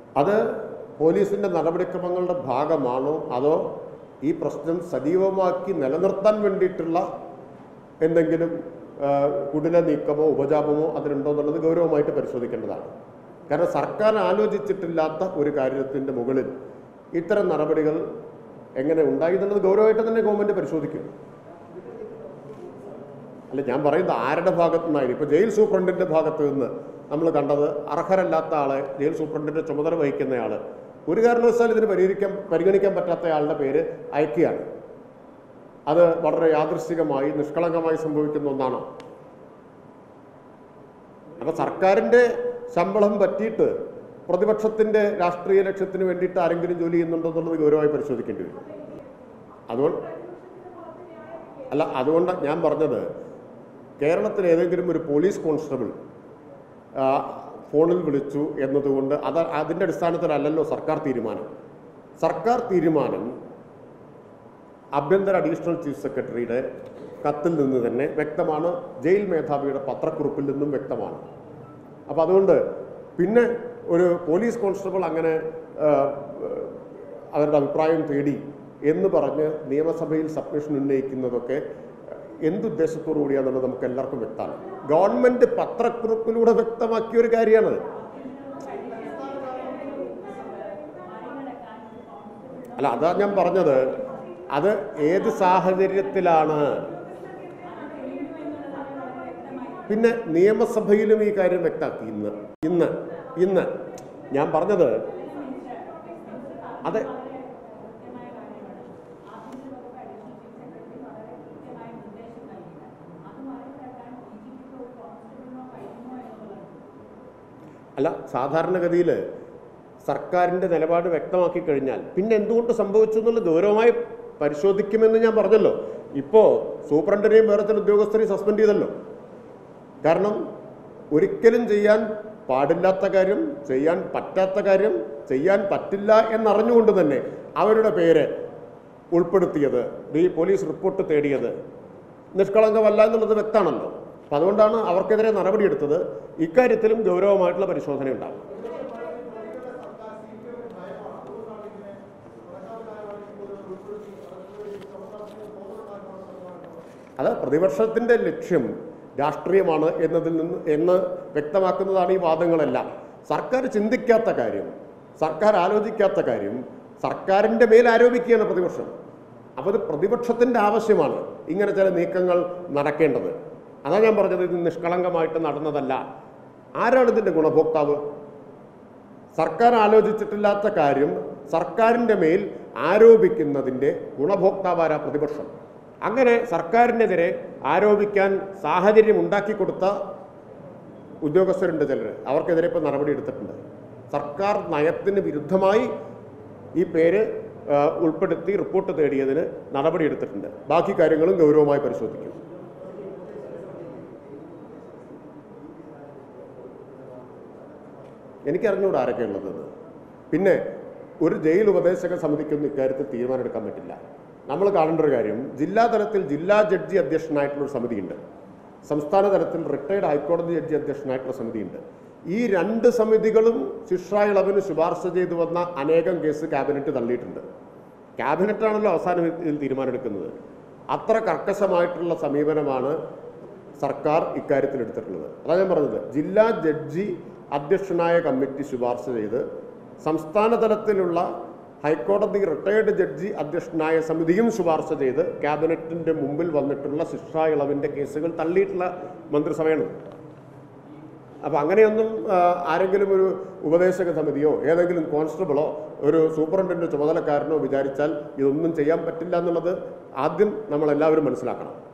അത് പോലീസിൻ്റെ നടപടിക്രമങ്ങളുടെ ഭാഗമാണോ അതോ ഈ പ്രശ്നം സജീവമാക്കി നിലനിർത്താൻ വേണ്ടിയിട്ടുള്ള എന്തെങ്കിലും ആ, കുടില നീക്കമോ ഉപജാപമോ അതിനുണ്ടോ എന്നുള്ളത് ഗൗരവമായിട്ട് പരിശോധിക്കേണ്ടതാണ് കാരണം സർക്കാർ ആലോചിച്ചിട്ടില്ലാത്ത ഒരു കാര്യത്തിൻ്റെ മുകളിൽ ഇത്തരം നടപടികൾ എങ്ങനെ ഉണ്ടായി എന്നുള്ളത് ഗൗരവമായിട്ട് തന്നെ ഗവൺമെൻറ് പരിശോധിക്കും അല്ല ഞാൻ പറയുന്നത് ആരുടെ ഭാഗത്തു നിന്നായിരുന്നു ഇപ്പോൾ ജയിൽ സൂപ്രണ്ടിൻ്റെ ഭാഗത്ത് നിന്ന് നമ്മൾ കണ്ടത് അർഹരല്ലാത്ത ആളെ ജയിൽ സൂപ്രണ്ടിൻ്റെ ചുമതല വഹിക്കുന്നയാൾ ഒരു കാരണവശാൽ ഇതിന് പരിഹരിക്കാൻ പരിഗണിക്കാൻ പറ്റാത്ത ആളുടെ പേര് അയക്കുകയാണ് അത് വളരെ യാദൃശ്ചികമായി നിഷ്കളങ്കമായി സംഭവിക്കുന്ന ഒന്നാണ് അപ്പൊ സർക്കാരിന്റെ ശമ്പളം പറ്റിയിട്ട് പ്രതിപക്ഷത്തിന്റെ രാഷ്ട്രീയ ലക്ഷ്യത്തിന് വേണ്ടിയിട്ട് ആരെങ്കിലും ജോലി ചെയ്യുന്നുണ്ടോ എന്നുള്ളത് ഗൗരവമായി പരിശോധിക്കേണ്ടി വരും അതുകൊണ്ട് അല്ല അതുകൊണ്ട് ഞാൻ പറഞ്ഞത് കേരളത്തിൽ ഏതെങ്കിലും ഒരു പോലീസ് കോൺസ്റ്റബിൾ ആ, ഫോണിൽ വിളിച്ചു എന്നതുകൊണ്ട് അത് അതിൻ്റെ അടിസ്ഥാനത്തിലല്ലല്ലോ സർക്കാർ തീരുമാനം സർക്കാർ തീരുമാനം ആഭ്യന്തര അഡീഷണൽ ചീഫ് സെക്രട്ടറിയുടെ കത്തിൽ നിന്ന് തന്നെ വ്യക്തമാണ് ജയിൽ മേധാവിയുടെ പത്രക്കുറിപ്പിൽ നിന്നും വ്യക്തമാണ് അപ്പോൾ അതുകൊണ്ട് പിന്നെ ഒരു പോലീസ് കോൺസ്റ്റബിൾ അങ്ങനെ ആ, അവരുടെ അഭിപ്രായം തേടി എന്ന് പറഞ്ഞ് നിയമസഭയിൽ സബ്മിഷൻ ഉന്നയിക്കുന്നതൊക്കെ എന്തുദ്ദേശത്തോടു കൂടിയാണെന്നുള്ളത് നമുക്ക് എല്ലാവർക്കും വ്യക്തമാണ് ഗവൺമെന്റ് പത്രക്കുറിപ്പിലൂടെ വ്യക്തമാക്കിയ ഒരു കാര്യമാണ് അല്ല അതാ ഞാൻ പറഞ്ഞത് അത് ഏത് സാഹചര്യത്തിലാണ് പിന്നെ നിയമസഭയിലും ഈ കാര്യം വ്യക്തമാക്കി ഇന്ന് ഇന്ന് ഇന്ന് ഞാൻ പറഞ്ഞത് അതെ അല്ല സാധാരണഗതിയിൽ സർക്കാരിൻ്റെ നിലപാട് വ്യക്തമാക്കി കഴിഞ്ഞാൽ പിന്നെ എന്തുകൊണ്ട് സംഭവിച്ചു എന്നുള്ളത് ഗൗരവമായി പരിശോധിക്കുമെന്ന് ഞാൻ പറഞ്ഞല്ലോ ഇപ്പോൾ സൂപ്രണ്ടിനെയും വേറെ ചില ഉദ്യോഗസ്ഥരെയും സസ്പെൻഡ് ചെയ്തല്ലോ കാരണം ഒരിക്കലും ചെയ്യാൻ പാടില്ലാത്ത കാര്യം ചെയ്യാൻ പറ്റാത്ത കാര്യം ചെയ്യാൻ പറ്റില്ല എന്നറിഞ്ഞുകൊണ്ട് തന്നെ അവരുടെ പേര് ഉൾപ്പെടുത്തിയത് ഈ പോലീസ് റിപ്പോർട്ട് തേടിയത് നിഷ്കളങ്കമല്ല എന്നുള്ളത് വ്യക്തമാണല്ലോ അപ്പം അതുകൊണ്ടാണ് അവർക്കെതിരെ നടപടിയെടുത്തത് ഇക്കാര്യത്തിലും ഗൗരവമായിട്ടുള്ള പരിശോധന ഉണ്ടാകും അത് പ്രതിപക്ഷത്തിന്റെ ലക്ഷ്യം രാഷ്ട്രീയമാണ് എന്നതിൽ നിന്ന് എന്ന് വ്യക്തമാക്കുന്നതാണ് ഈ വാദങ്ങളെല്ലാം സർക്കാർ ചിന്തിക്കാത്ത കാര്യം സർക്കാർ ആലോചിക്കാത്ത കാര്യം സർക്കാരിൻ്റെ മേൽ ആരോപിക്കുകയാണ് പ്രതിപക്ഷം അപ്പോൾ അത് പ്രതിപക്ഷത്തിൻ്റെ ആവശ്യമാണ് ഇങ്ങനെ ചില നീക്കങ്ങൾ നടക്കേണ്ടത് അതാ ഞാൻ പറഞ്ഞത് ഇത് നിഷ്കളങ്കമായിട്ട് നടന്നതല്ല ആരാണ് ഇതിൻ്റെ ഗുണഭോക്താവ് സർക്കാർ ആലോചിച്ചിട്ടില്ലാത്ത കാര്യം സർക്കാരിൻ്റെ മേൽ ആരോപിക്കുന്നതിൻ്റെ ഗുണഭോക്താവാരാ പ്രതിപക്ഷം അങ്ങനെ സർക്കാരിനെതിരെ ആരോപിക്കാൻ സാഹചര്യം ഉണ്ടാക്കി കൊടുത്ത ഉദ്യോഗസ്ഥരുണ്ട് ചിലർ അവർക്കെതിരെ ഇപ്പോൾ നടപടി എടുത്തിട്ടുണ്ട് സർക്കാർ നയത്തിന് വിരുദ്ധമായി ഈ പേര് ആ, ഉൾപ്പെടുത്തി റിപ്പോർട്ട് തേടിയതിന് നടപടി എടുത്തിട്ടുണ്ട് ബാക്കി കാര്യങ്ങളും ഗൗരവമായി പരിശോധിക്കും എനിക്കറിഞ്ഞൂടെ ആരൊക്കെ ഉള്ളതെന്ന് പിന്നെ ഒരു ജയിൽ ഉപദേശക സമിതിക്കൊന്നും ഇക്കാര്യത്തിൽ തീരുമാനമെടുക്കാൻ പറ്റില്ല നമ്മൾ കാണേണ്ട ഒരു കാര്യം ജില്ലാ തലത്തിൽ ജില്ലാ ജഡ്ജി അധ്യക്ഷനായിട്ടുള്ള ഒരു സമിതിയുണ്ട് സംസ്ഥാന തലത്തിൽ റിട്ടയർഡ് ഹൈക്കോടതി ജഡ്ജി അധ്യക്ഷനായിട്ടുള്ള സമിതിയുണ്ട് ഈ രണ്ട് സമിതികളും ശിക്ഷാ ഇളവിന് ശുപാർശ ചെയ്തു വന്ന അനേകം കേസ് ക്യാബിനറ്റ് തള്ളിയിട്ടുണ്ട് ക്യാബിനറ്റാണല്ലോ അവസാനം ഇതിൽ തീരുമാനമെടുക്കുന്നത് അത്ര കർക്കശമായിട്ടുള്ള സമീപനമാണ് സർക്കാർ ഇക്കാര്യത്തിൽ എടുത്തിട്ടുള്ളത് അതാണ് ഞാൻ പറഞ്ഞത് ജില്ലാ ജഡ്ജി അധ്യക്ഷനായ കമ്മിറ്റി ശുപാർശ ചെയ്ത് സംസ്ഥാന തലത്തിലുള്ള ഹൈക്കോടതി റിട്ടയർഡ് ജഡ്ജി അധ്യക്ഷനായ സമിതിയും ശുപാർശ ചെയ്ത് ക്യാബിനറ്റിന്റെ മുമ്പിൽ വന്നിട്ടുള്ള ശിക്ഷാ ഇളവിന്റെ കേസുകൾ തള്ളിയിട്ടുള്ള മന്ത്രിസഭയാണ് അപ്പോൾ അങ്ങനെയൊന്നും ആ, ആരെങ്കിലും ഒരു ഉപദേശക സമിതിയോ ഏതെങ്കിലും കോൺസ്റ്റബിളോ ഒരു സൂപ്രണ്ടിൻ്റെ ചുമതലക്കാരനോ വിചാരിച്ചാൽ ഇതൊന്നും ചെയ്യാൻ പറ്റില്ല എന്നുള്ളത് ആദ്യം നമ്മളെല്ലാവരും മനസ്സിലാക്കണം